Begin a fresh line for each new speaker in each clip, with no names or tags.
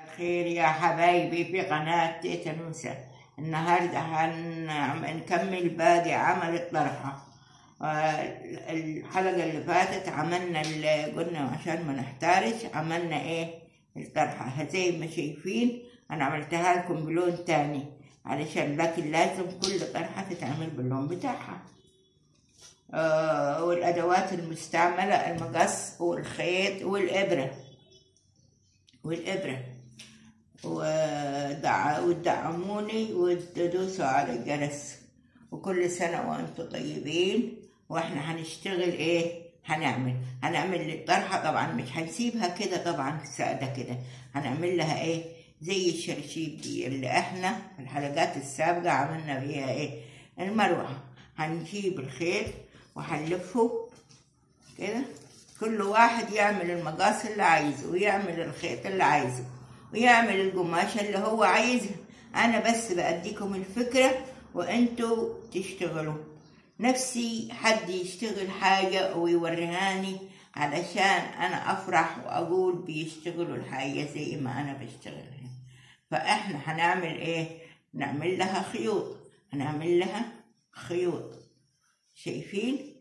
خير يا حبايبي في قناة تيتا نوسة النهاردة هنكمل باقي عمل الطرحة آه، الحلقة اللي فاتت عملنا اللي قلنا عشان ما نحتارش عملنا ايه الطرحة زي ما شايفين انا عملتها لكم بلون تاني علشان لكن لازم كل طرحة تتعمل باللون بتاعها آه، والأدوات المستعملة المقص والخيط والإبرة والإبرة ودع... وتدعموني وتدوسوا على الجرس وكل سنة وأنتم طيبين وإحنا هنشتغل إيه هنعمل هنعمل الطرحة طبعا مش هنسيبها كده طبعا سادة كده هنعمل لها إيه زي الشرشيب دي اللي إحنا في الحلقات السابقة عملنا بيها إيه المروحة هنجيب الخيط وهنلفه كده كل واحد يعمل المقاس اللي عايزه ويعمل الخيط اللي عايزه ويعمل القماشة اللي هو عايزها أنا بس بأديكم الفكرة وأنتوا تشتغلوا نفسي حد يشتغل حاجة ويوريهاني علشان أنا أفرح وأقول بيشتغلوا الحاجة زي ما أنا بشتغلها فإحنا هنعمل إيه؟ نعمل لها خيوط هنعمل لها خيوط شايفين؟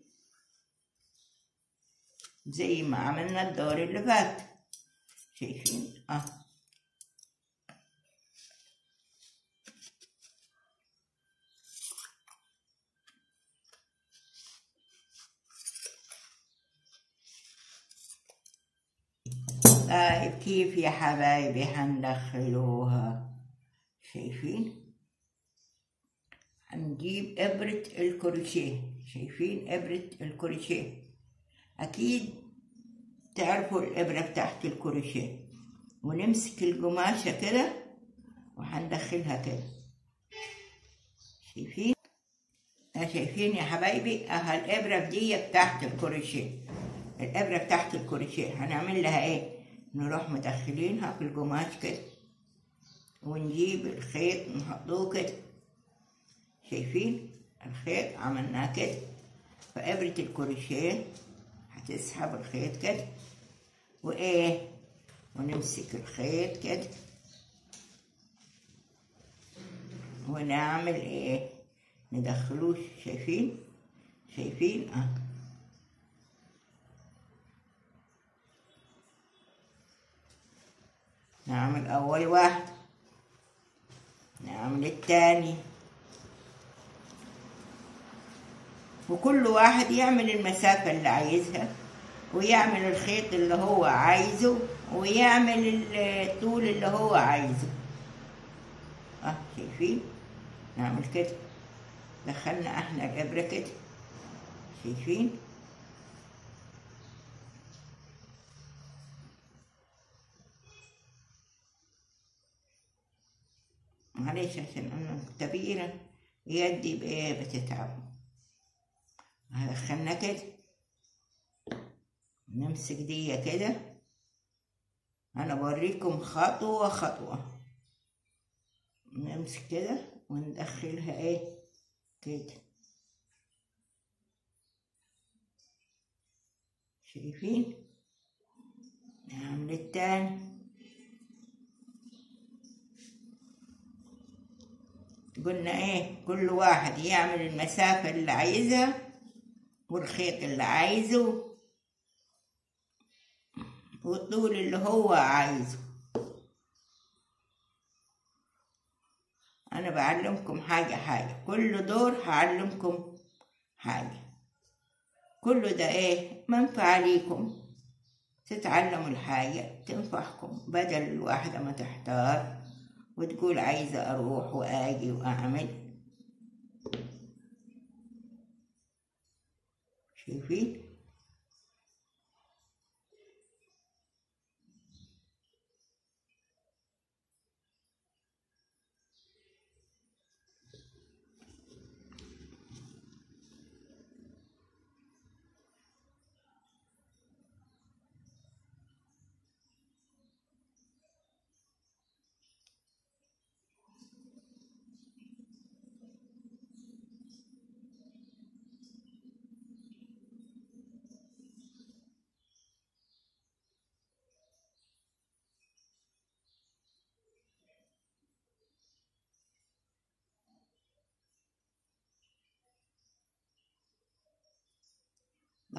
زي ما عملنا الدور اللي فات شايفين؟ اه طيب كيف يا حبايبي هندخلوها شايفين هنجيب إبرة الكروشيه شايفين إبرة الكروشيه أكيد تعرفوا الإبرة بتاعت الكروشيه ونمسك القماشة كده وهندخلها كده شايفين اه شايفين يا حبايبي اه الإبرة دي بتاعت الكروشيه الإبرة بتاعت الكروشيه هنعمل لها إيه نروح مدخلينها في القماش كده ونجيب الخيط نحطوه كده شايفين الخيط عملناه كده فإبرة الكروشيه هتسحب الخيط كده وإيه ونمسك الخيط كده ونعمل إيه ندخلوه شايفين شايفين اه نعمل أول واحد نعمل التاني وكل واحد يعمل المسافة اللي عايزها ويعمل الخيط اللي هو عايزه ويعمل الطول اللي هو عايزه اه شايفين نعمل كده دخلنا احنا الإبرة كده شايفين معلش عشان انا كبيرة يدي بايه بتتعب دخلنا كده نمسك دي كده انا بوريكم خطوة خطوة نمسك كده وندخلها ايه كده شايفين نعمل التاني قلنا ايه كل واحد يعمل المسافة اللي عايزها والخيط اللي عايزه والطول اللي هو عايزه انا بعلمكم حاجة حاجة كل دور هعلمكم حاجة كل ده ايه منفعة ليكم تتعلموا الحاجة تنفعكم بدل الواحدة ما تحتار وتقول عايزة أروح وآجي وأعمل شايفين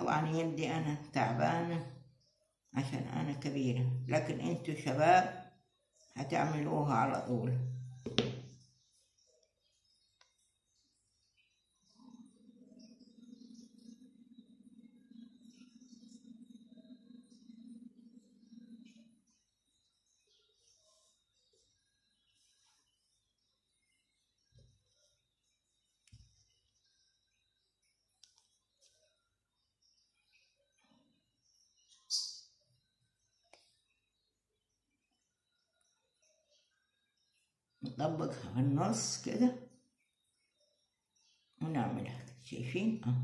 طبعا يدي أنا تعبانة عشان أنا كبيرة لكن انتوا شباب هتعملوها على طول نطبقها في النص كده ونعملها كده. شايفين اه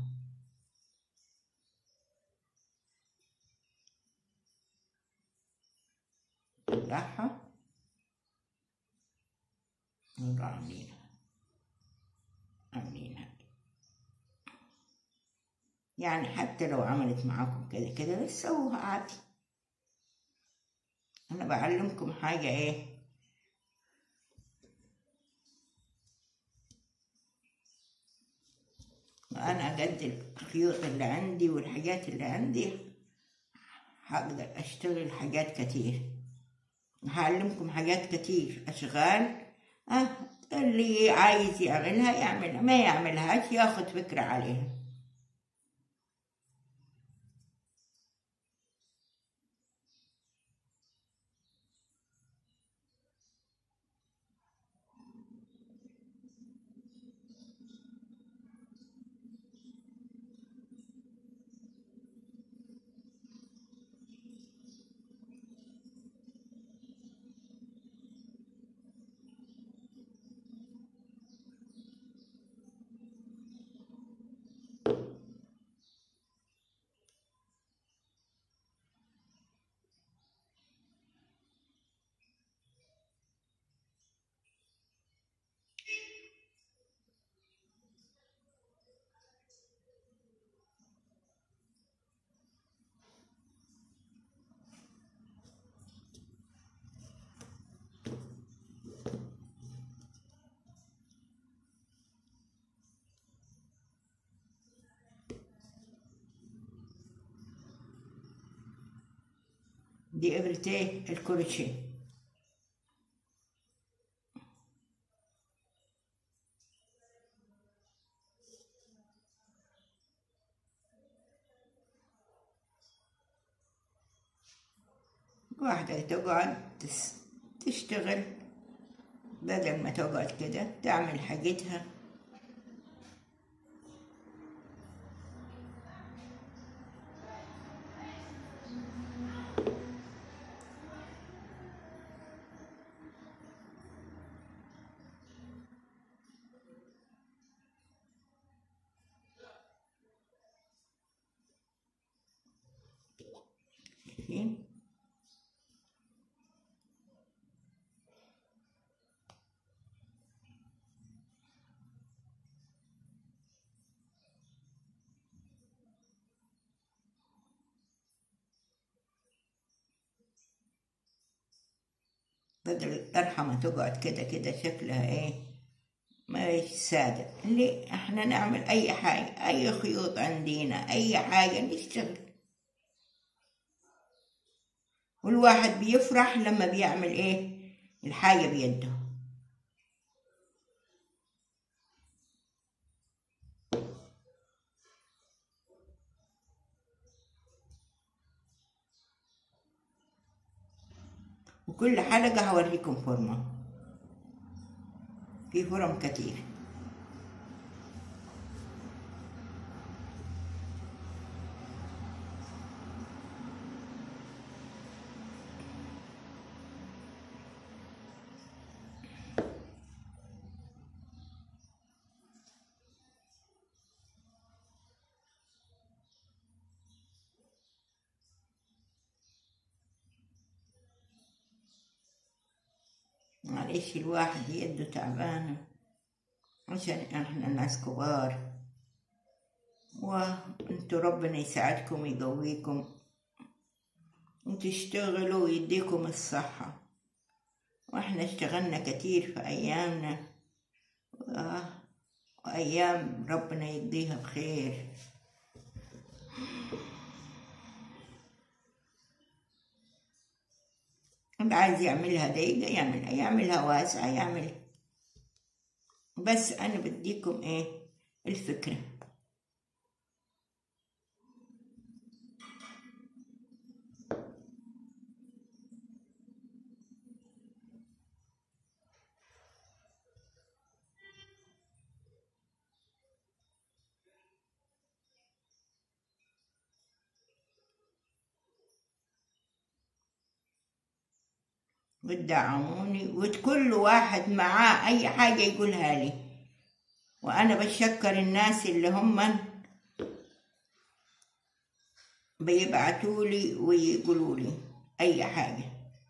نطلعها ونروح عاملينها عاملينها يعني حتى لو عملت معاكم كده كده بس سووها عادي انا بعلمكم حاجة ايه وأنا قد الخيوط اللي عندي والحاجات اللي عندي هقدر أشتغل حاجات كتير هعلمكم حاجات كتير أشغال أه اللي عايز يعملها يعملها ما يعملهاش ياخد فكرة عليها دي إبرتين الكروشيه واحدة تقعد تس- تشتغل بدل ما تقعد كده تعمل حاجتها شايفين بدل الطرحة ما تقعد كده كده شكلها ايه ما سادة اللي احنا نعمل اي حاجة اي خيوط عندنا اي حاجة نشتغل والواحد بيفرح لما بيعمل ايه الحاجة بيده وكل حلقة هوريكم فورمة في فرم كتير معلش الواحد يده تعبانة عشان احنا ناس كبار وانتوا ربنا يساعدكم ويقويكم وتشتغلوا ويديكم الصحة واحنا اشتغلنا كتير في ايامنا و- وايام ربنا يقضيها بخير اللي عايز يعملها ضيقة يعملها يعملها واسعة يعملها بس أنا بديكم إيه الفكرة وتدعموني وكل واحد معاه أي حاجة يقولها لي وأنا بشكر الناس اللي هم بيبعتوا لي ويقولوا لي أي حاجة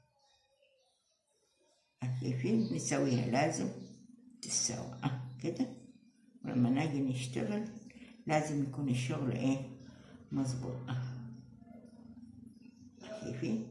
شايفين نسويها لازم تتسوى آه كده ولما نجي نشتغل لازم يكون الشغل ايه مظبوط آه. شايفين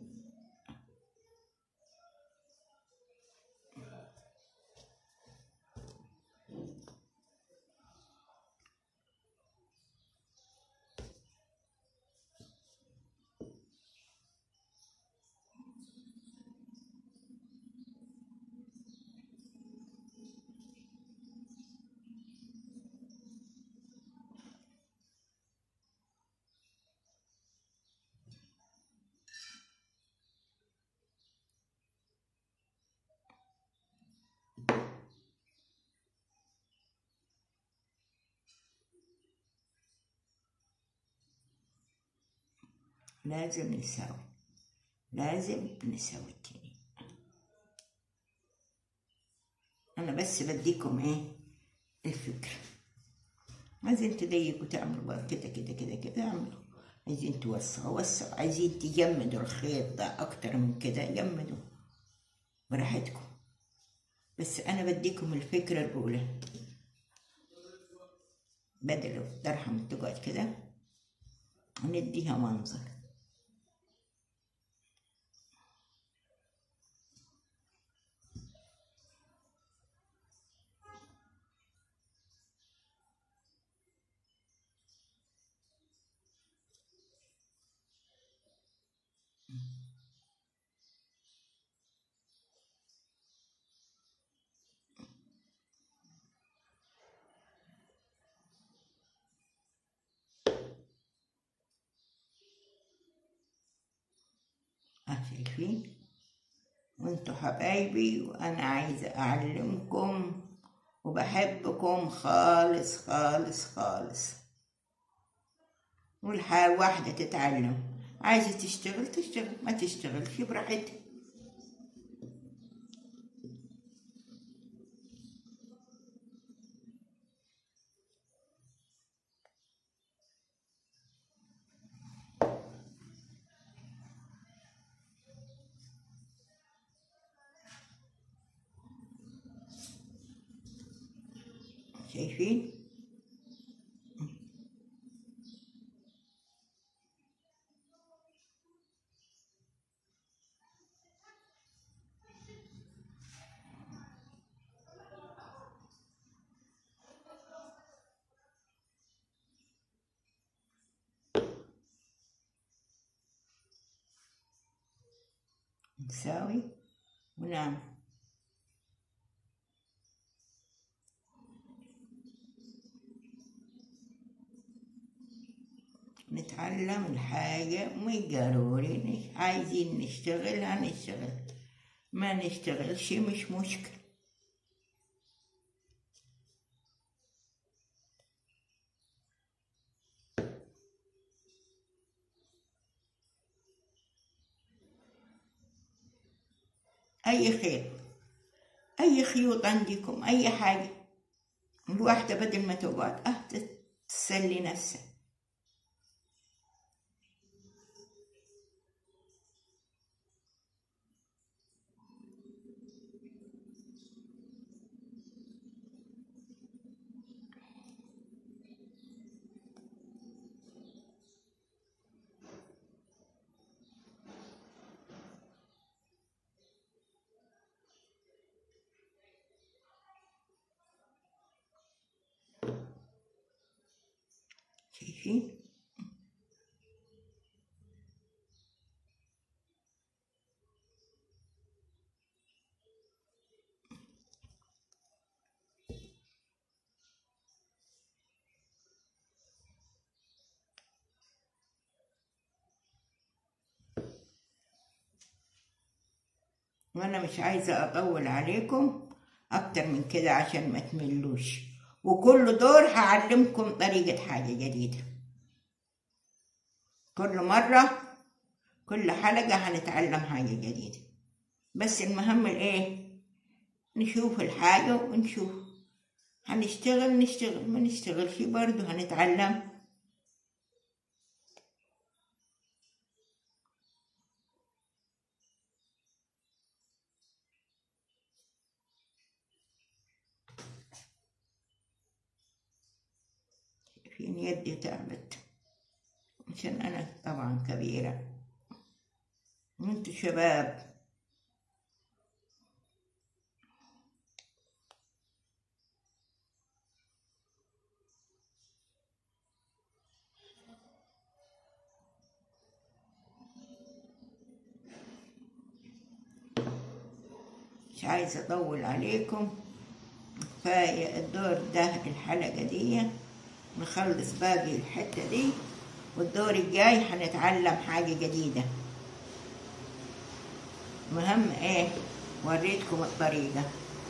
لازم نساوي لازم نساوي التاني أنا بس بديكم إيه الفكرة عايزين تضيقوا تعملوا بقى كده كده كده كده اعملوا عايزين توسعوا وسعوا عايزين تجمدوا الخيط ده أكتر من كده جمدوا براحتكم بس أنا بديكم الفكرة الأولى بدل الطرحة ما تقعد كده نديها منظر اه شايفين وانتوا حبايبي وانا عايزة اعلمكم وبحبكم خالص خالص خالص والحال واحدة تتعلم عايزة تشتغل تشتغل ما تشتغلش براحتها شايفين نساوي ونعمل نتعلم الحاجة مش ضروري نش- عايزين نشتغل هنشتغل ما نشتغلش مش مشكلة أي خيط أي خيوط عندكم أي حاجة الواحدة بدل ما تقعد أه تسلي نفسها شايفين وانا مش عايزة اطول عليكم اكتر من كده عشان ما تملوش وكل دور هعلمكم طريقة حاجة جديدة كل مرة كل حلقة هنتعلم حاجة جديدة بس المهم الايه نشوف الحاجة ونشوف هنشتغل نشتغل ما نشتغلش برضه هنتعلم شايفين يدي تعبت عشان أنا طبعا كبيرة وانتوا شباب مش عايزة أطول عليكم كفاية الدور ده الحلقة دي نخلص باقي الحتة دي والدور الجاي هنتعلم حاجة جديدة مهم ايه وريتكم الطريقة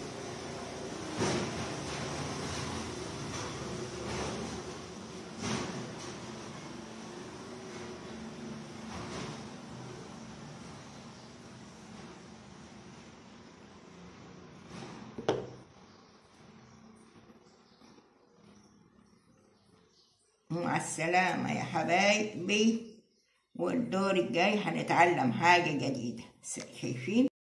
مع السلامة يا حبايبي والدور الجاي هنتعلم حاجة جديدة شايفين